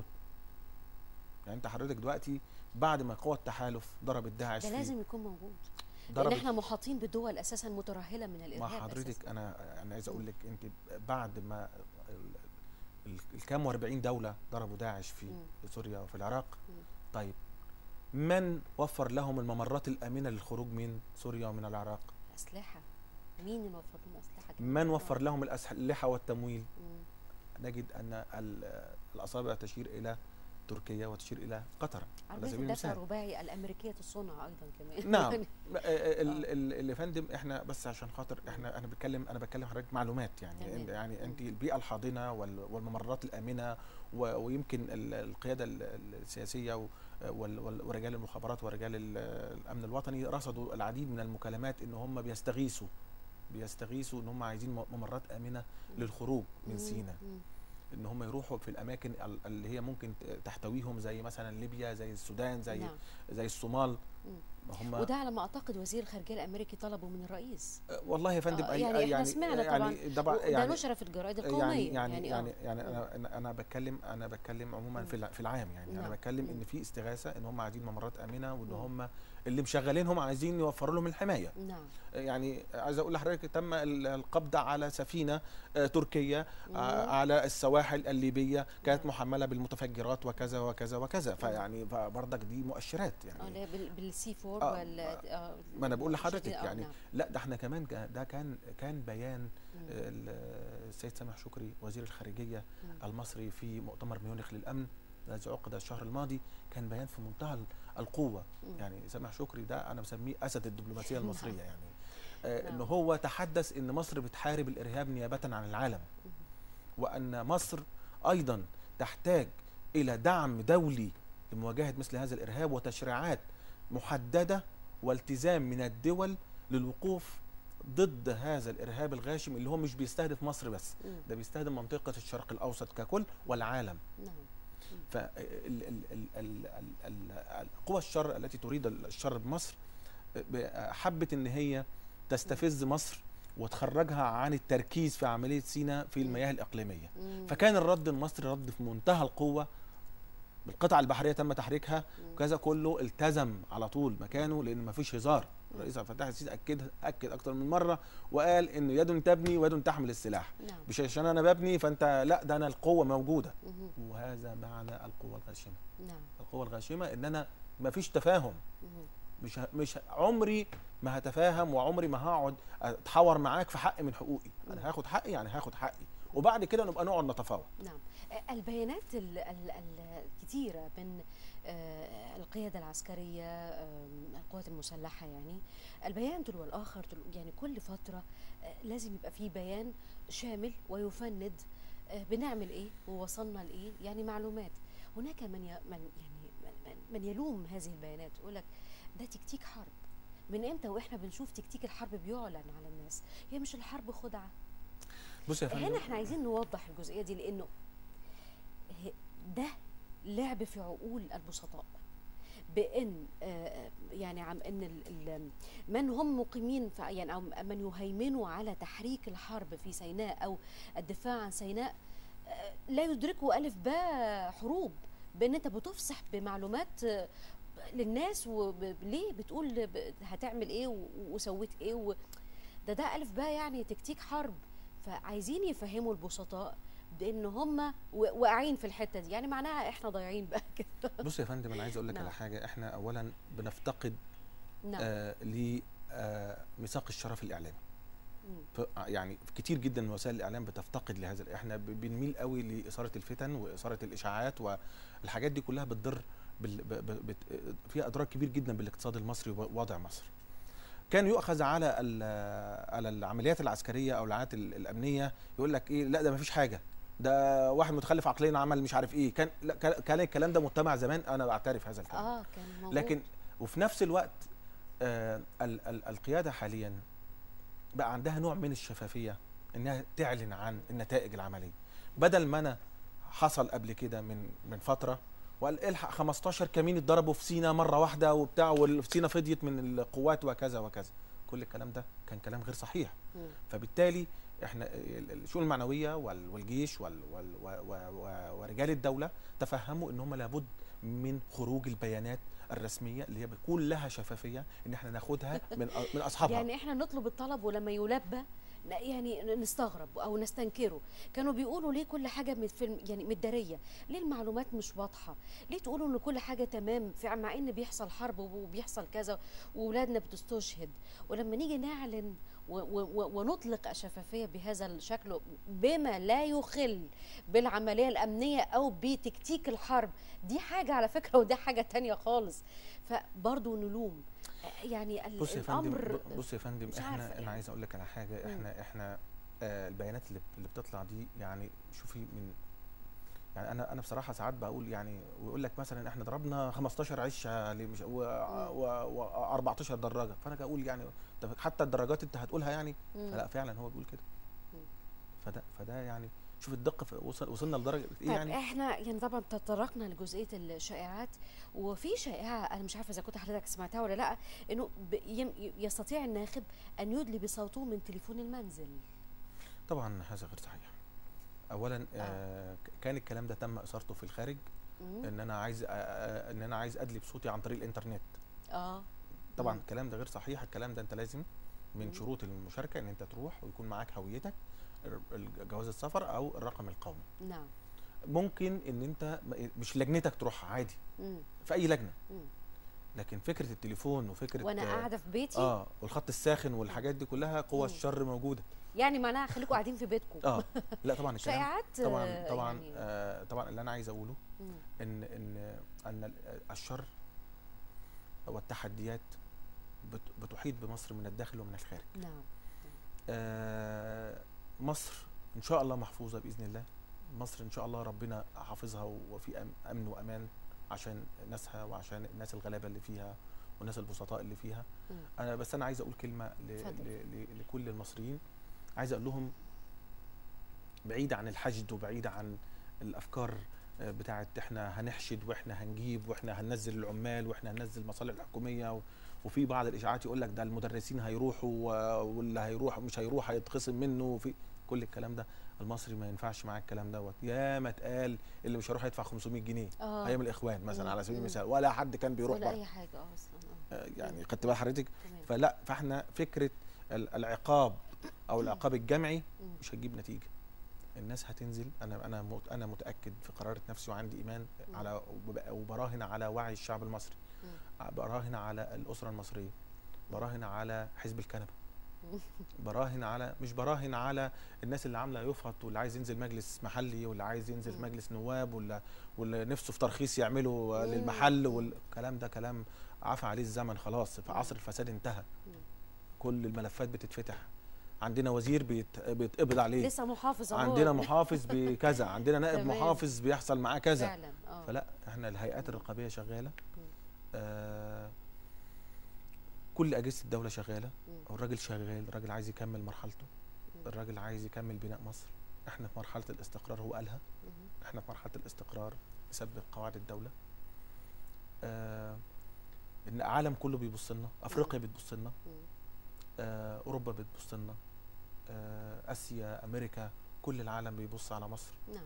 يعني انت حضرتك دلوقتي بعد ما قوى التحالف ضربت داعش ده في- لازم يكون موجود لان ضربت احنا محاطين بدول اساسا مترهله من الارهاب مع حضرتك أساساً. انا انا عايز اقول لك انت بعد ما ال- ال- الكام و40 دوله ضربوا داعش في مم. سوريا وفي العراق مم. طيب من وفر لهم الممرات الامنه للخروج من سوريا ومن العراق اسلحه مين اللي وفر لهم اسلحه كمان؟ من وفر لهم الاسلحه والتمويل مم. نجد ان ال- الاصابع تشير الى تركيا وتشير الى قطر على عربيه سبيل الدفع المثال الرباعي الامريكيه الصنع ايضا كمان نعم يعني ال- ال- ال- اللي فندم احنا بس عشان خاطر احنا انا بتكلم انا بتكلم حضرتك معلومات يعني تمام. يعني مم. انت البيئه الحاضنه وال- والممرات الامنه و- ويمكن ال- القياده ال- السياسيه و- وال- وال- ورجال المخابرات ورجال ال- الامن الوطني رصدوا العديد من المكالمات ان هم بيستغيثوا بيستغيثوا ان هم عايزين م- ممرات امنه للخروج من مم. سيناء مم. ان هم يروحوا في الاماكن ال- اللي هي ممكن ت- تحتويهم زي مثلا ليبيا زي السودان زي نعم. زي الصومال مم. هم وده على ما اعتقد وزير الخارجيه الامريكي طلبه من الرئيس والله يا فندم آه، أي- يعني إحنا يعني سمعنا يعني طبعا وده يعني نشر في الجرائد القوميه يعني يعني يعني, آه. يعني انا انا انا بتكلم انا بتكلم عموما في الع- في العام يعني انا نعم. بتكلم مم. ان في استغاثه ان هم عايزين ممرات امنه وان مم. هم اللي مشغلينهم عايزين يوفروا لهم الحمايه نعم يعني عايز اقول لحضرتك تم ال- القبض على سفينه آه، تركيه مم. آه، على السواحل الليبيه كانت نعم. محمله بالمتفجرات وكذا وكذا وكذا فيعني فبرضك دي مؤشرات اه يعني اللي هي بال- بالسي 4 آه، وال آه، ما انا بقول لحضرتك آه، يعني نعم. لا ده احنا كمان جا- ده كان كان بيان مم. ال- السيد سامح شكري وزير الخارجيه مم. المصري في مؤتمر ميونخ للامن الذي عقد الشهر الماضي كان بيان في منتهى ال- القوه مم. يعني سامح شكري ده انا مسميه اسد الدبلوماسيه نعم. المصريه يعني آه ان نعم. هو تحدث ان مصر بتحارب الارهاب نيابه عن العالم مم. وان مصر ايضا تحتاج الى دعم دولي لمواجهه مثل هذا الارهاب وتشريعات محدده والتزام من الدول للوقوف ضد هذا الارهاب الغاشم اللي هو مش بيستهدف مصر بس مم. ده بيستهدف منطقه الشرق الاوسط ككل والعالم نعم فقوى الشر التي تريد الشر بمصر ب- حبت ان هي تستفز مصر وتخرجها عن التركيز في عمليه سيناء في مم. المياه الاقليميه مم. فكان الرد المصري رد في منتهى القوه بالقطع البحريه تم تحريكها مم. وكذا كله التزم على طول مكانه لان ما فيش هزار الرئيس عبد الفتاح السيسي اكد اكد اكتر من مره وقال انه يد تبني ويد تحمل السلاح نعم مش عشان انا ببني فانت لا ده انا القوه موجوده مم. وهذا معنى القوه الغاشمه نعم القوه الغاشمه ان انا ما فيش تفاهم مم. مش ه- مش ه- عمري ما هتفاهم وعمري ما هقعد اتحاور معاك في حق من حقوقي مم. انا هاخد حقي يعني هاخد حقي وبعد كده نبقى نقعد نتفاوض نعم آه، البيانات ال- ال- ال- الكثيرة من آه، القيادة العسكرية آم، القوات المسلحة يعني البيان تلو الآخر تلو يعني كل فترة آه، لازم يبقى فيه بيان شامل ويفند آه، بنعمل إيه ووصلنا لإيه يعني معلومات هناك من ي... من يعني من, من, من يلوم هذه البيانات يقول لك ده تكتيك حرب من امتى واحنا بنشوف تكتيك الحرب بيعلن على الناس هي مش الحرب خدعه بص يا فندم هنا احنا عايزين نوضح الجزئيه دي لانه ه- ده لعب في عقول البسطاء بان آه، يعني عم ان ال- ال- من هم مقيمين في يعني او من يهيمنوا على تحريك الحرب في سيناء او الدفاع عن سيناء آه، لا يدركوا الف باء حروب بان انت بتفصح بمعلومات آه، للناس وليه بتقول ب- هتعمل ايه و- وسويت ايه و... ده ده الف باء يعني تكتيك حرب فعايزين يفهموا البسطاء بان هم و- واقعين في الحته دي يعني معناها احنا ضايعين بقى كده بص يا فندم انا عايز اقول لك نعم. على حاجه احنا اولا بنفتقد نعم آه لميثاق الشرف الاعلامي مم. ف- يعني كتير جدا من وسائل الاعلام بتفتقد لهذا احنا ب- بنميل قوي لاثاره الفتن واثاره الاشاعات والحاجات دي كلها بتضر بال... ب... ب... بت... فيها اضرار كبير جدا بالاقتصاد المصري ووضع مصر كان يؤخذ على ال... على العمليات العسكريه او العمليات ال- الامنيه يقول لك ايه لا ده ما فيش حاجه ده واحد متخلف عقليا عمل مش عارف ايه كان لا كان كان الكلام ده مجتمع زمان انا بعترف هذا الكلام اه كان موجود لكن وفي نفس الوقت آه ال ال القياده حاليا بقى عندها نوع من الشفافيه انها تعلن عن النتائج العمليه بدل ما انا حصل قبل كده من من فتره وقال الحق 15 كمين اتضربوا في سينا مره واحده وبتاع وسينا فضيت من القوات وكذا وكذا كل الكلام ده كان كلام غير صحيح مم. فبالتالي احنا ال- ال- الشؤون المعنويه وال- والجيش وال وال و- و- و- ورجال الدوله تفهموا ان هم لابد من خروج البيانات الرسميه اللي هي بيكون لها شفافيه ان احنا ناخدها من أ- من اصحابها يعني احنا نطلب الطلب ولما يلبى ن- يعني نستغرب او نستنكره كانوا بيقولوا ليه كل حاجه من فيلم يعني متداريه ليه المعلومات مش واضحه ليه تقولوا ان كل حاجه تمام في مع ان بيحصل حرب وبيحصل كذا واولادنا بتستشهد ولما نيجي نعلن و- و- و- ونطلق الشفافيه بهذا الشكل بما لا يخل بالعمليه الامنيه او بتكتيك الحرب دي حاجه على فكره وده حاجه تانية خالص فبرضه نلوم يعني ال- بص يا فندم الامر ب- بص يا فندم مش عارفة احنا يعني. انا عايز اقول لك على حاجه مم. احنا احنا آه البيانات اللي اللي بتطلع دي يعني شوفي من يعني انا انا بصراحه ساعات بقول يعني ويقول لك مثلا احنا ضربنا 15 عشه ل- مش و, و, و 14 دراجه فانا اقول يعني طب حتى الدراجات انت هتقولها يعني مم. فلا فعلا هو بيقول كده مم. فده فده يعني شوف الدقه في وصل وصلنا لدرجه ايه طيب يعني احنا يعني طبعا تطرقنا لجزئيه الشائعات وفي شائعه انا مش عارفه اذا كنت حضرتك سمعتها ولا لا انه ب- يم- يستطيع الناخب ان يدلي بصوته من تليفون المنزل طبعا هذا غير صحيح اولا آه ك- كان الكلام ده تم اثارته في الخارج مم. ان انا عايز آه، آه، ان انا عايز ادلي بصوتي عن طريق الانترنت اه طبعا مم. الكلام ده غير صحيح الكلام ده انت لازم من مم. شروط المشاركه ان انت تروح ويكون معاك هويتك ال- ال- جواز السفر او الرقم القومي نعم ممكن ان انت م- مش لجنتك تروح عادي مم. في اي لجنه مم. لكن فكره التليفون وفكره وانا آه، قاعده في بيتي اه والخط الساخن والحاجات دي كلها قوى مم. الشر موجوده يعني معناها خليكم قاعدين في بيتكم اه لا طبعا الكلام شائعات طبعا آه، طبعا يعني آه طبعا اللي انا عايز اقوله مم. ان ان ان ال- الشر والتحديات بت- بتحيط بمصر من الداخل ومن الخارج نعم آه، مصر ان شاء الله محفوظه باذن الله مصر ان شاء الله ربنا حافظها وفي أم- امن وامان عشان ناسها وعشان الناس الغلابه اللي فيها والناس البسطاء اللي فيها مم. انا بس انا عايز اقول كلمه ل... اتفضل. ل... ل... لكل المصريين عايز اقول لهم بعيد عن الحشد وبعيد عن الافكار آه، بتاعت احنا هنحشد واحنا هنجيب واحنا هننزل العمال واحنا هننزل المصالح الحكوميه و... وفي بعض الاشاعات يقول لك ده المدرسين هيروحوا و- واللي هيروح مش هيروح هيتخصم منه وفي كل الكلام ده المصري ما ينفعش معاه الكلام دوت يا ما اتقال اللي مش هيروح يدفع 500 جنيه اه ايام الاخوان مثلا مم. على سبيل مم. المثال ولا حد كان بيروح ولا بره اي حاجه اه اصلا اه آه، يعني خدت بال حضرتك تمام فلا فاحنا فكره ال- العقاب او العقاب الجمعي مم. مش هتجيب نتيجه الناس هتنزل انا انا مت- انا متاكد في قراره نفسي وعندي ايمان مم. على وب- وبراهن على وعي الشعب المصري مم. براهن على الاسره المصريه براهن على حزب الكنبه مم. براهن على مش براهن على الناس اللي عامله يفط واللي عايز ينزل مجلس محلي واللي عايز ينزل مم. مجلس نواب واللي واللي نفسه في ترخيص يعمله مم. للمحل والكلام ده كلام عفى عليه الزمن خلاص في مم. عصر الفساد انتهى مم. كل الملفات بتتفتح عندنا وزير بيت... بيتقبض عليه لسه محافظ اهو عندنا محافظ بكذا عندنا نائب تمام. محافظ بيحصل معاه كذا فعلا اه فلا احنا الهيئات مم. الرقابيه شغاله مم. آه كل اجهزه الدوله شغاله مم. الراجل شغال الراجل عايز يكمل مرحلته مم. الراجل عايز يكمل بناء مصر احنا في مرحله الاستقرار هو قالها مم. احنا في مرحله الاستقرار بسبب قواعد الدوله آه ان العالم كله بيبص لنا افريقيا بتبص لنا مم. آه اوروبا بتبص لنا آه اسيا امريكا كل العالم بيبص على مصر نعم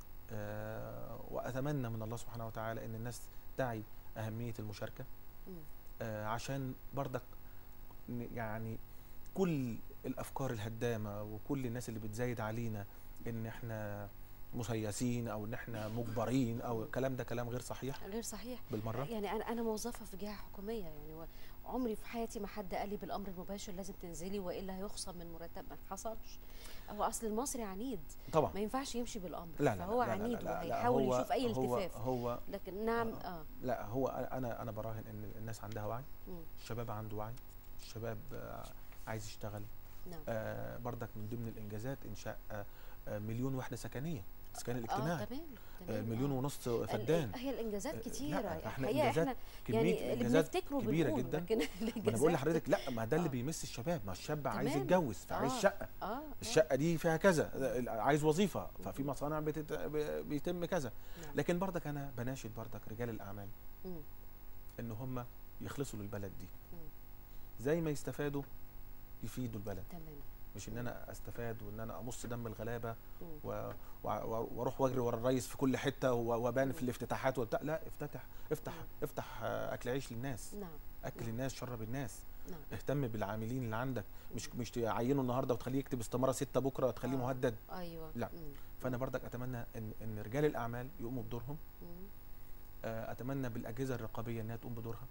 آه واتمنى من الله سبحانه وتعالى ان الناس تعي اهميه المشاركه مم. آه عشان برضك ن- يعني كل الافكار الهدامه وكل الناس اللي بتزايد علينا ان احنا مسيسين او ان احنا مجبرين او الكلام ده كلام غير صحيح غير صحيح بالمره يعني انا انا موظفه في جهه حكوميه يعني و- عمري في حياتي ما حد قال لي بالامر المباشر لازم تنزلي والا هيخصم من مرتب ما حصلش هو اصل المصري عنيد طبعا ما ينفعش يمشي بالامر لا لا فهو لا لا عنيد لا لا لا وهيحاول هو يشوف اي هو التفاف هو لكن نعم آه. اه لا هو انا انا براهن ان الناس عندها وعي مم. الشباب عنده وعي الشباب آه، عايز يشتغل نعم آه، برضك من ضمن الانجازات انشاء آه، آه، مليون وحده سكنيه الاسكان اه الاجتماعي تمام آه، تمام مليون آه. ونص ال- فدان هي الانجازات آه، كتيره لا، احنا الحقيقه إنجازات احنا كميه يعني اللي الانجازات بنفتكره كبيره بنقوله، جدا لكن ما انا بقول الانجازات لحضرتك لا ما ده اللي آه. بيمس الشباب ما الشاب عايز تمام. يتجوز فعايز آه. شقه اه آه. الشقه دي فيها كذا عايز وظيفه ففي مصانع بتت... ب- بيتم كذا نعم. لكن برضك انا بناشد برضك رجال الاعمال مم. ان هم يخلصوا للبلد دي مم. زي ما يستفادوا يفيدوا البلد تمام مش ان انا استفاد وان انا امص دم الغلابه مم. و- و- واروح واجري ورا الرئيس في كل حته و- وابان في مم. الافتتاحات وبتاع لا افتتح افتح مم. افتح آه، اكل عيش للناس نعم اكل نعم. الناس شرب الناس نعم اهتم بالعاملين اللي عندك مش مش تعينه النهارده وتخليه يكتب استماره ستة بكره تخليه آه. مهدد ايوه لا. مم. فانا برضك اتمنى ان ان رجال الاعمال يقوموا بدورهم مم. آه، اتمنى بالاجهزه الرقابيه انها تقوم بدورها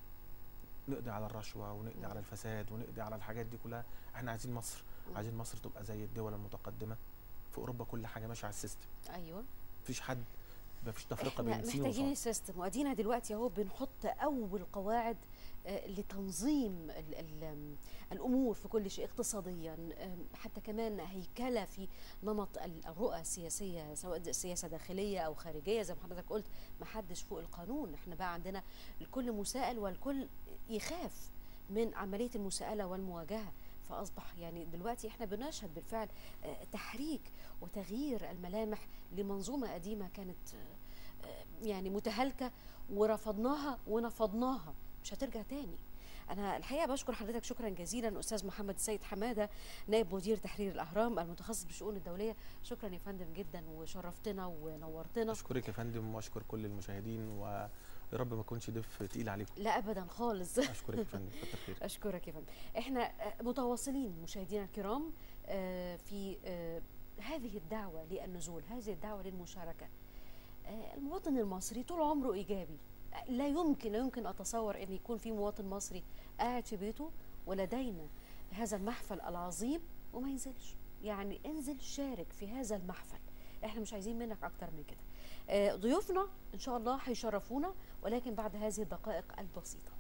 نقضي على الرشوه ونقضي مم. على الفساد ونقضي على الحاجات دي كلها احنا عايزين مصر مم. عايزين مصر تبقى زي الدول المتقدمه في اوروبا كل حاجه ماشيه على السيستم ايوه مفيش حد مفيش تفرقه احنا بين سين محتاجين وصاد السيستم وادينا دلوقتي اهو بنحط اول قواعد آه، لتنظيم ال ال الامور في كل شيء اقتصاديا آم، حتى كمان هيكله في نمط ال- الرؤى السياسيه سواء د- سياسه داخليه او خارجيه زي ما حضرتك قلت ما حدش فوق القانون احنا بقى عندنا الكل مساءل والكل يخاف من عمليه المساءله والمواجهه فاصبح يعني دلوقتي احنا بنشهد بالفعل آه، تحريك وتغيير الملامح لمنظومه قديمه كانت آه، آه، يعني متهالكه ورفضناها ونفضناها مش هترجع تاني انا الحقيقه بشكر حضرتك شكرا جزيلا استاذ محمد السيد حماده نائب مدير تحرير الاهرام المتخصص بالشؤون الدوليه شكرا يا فندم جدا وشرفتنا ونورتنا اشكرك يا فندم واشكر كل المشاهدين ويا رب ما اكونش ضيف تقيل عليكم لا ابدا خالص اشكرك يا فندم كتر خيرك اشكرك يا فندم احنا آه، متواصلين مشاهدينا الكرام آه، في آه، هذه الدعوه للنزول هذه الدعوه للمشاركه آه، المواطن المصري طول عمره ايجابي آه، لا يمكن لا يمكن اتصور ان يكون في مواطن مصري قاعد في بيته ولدينا هذا المحفل العظيم وما ينزلش يعني انزل شارك في هذا المحفل احنا مش عايزين منك اكتر من كده آه، ضيوفنا ان شاء الله هيشرفونا ولكن بعد هذه الدقائق البسيطه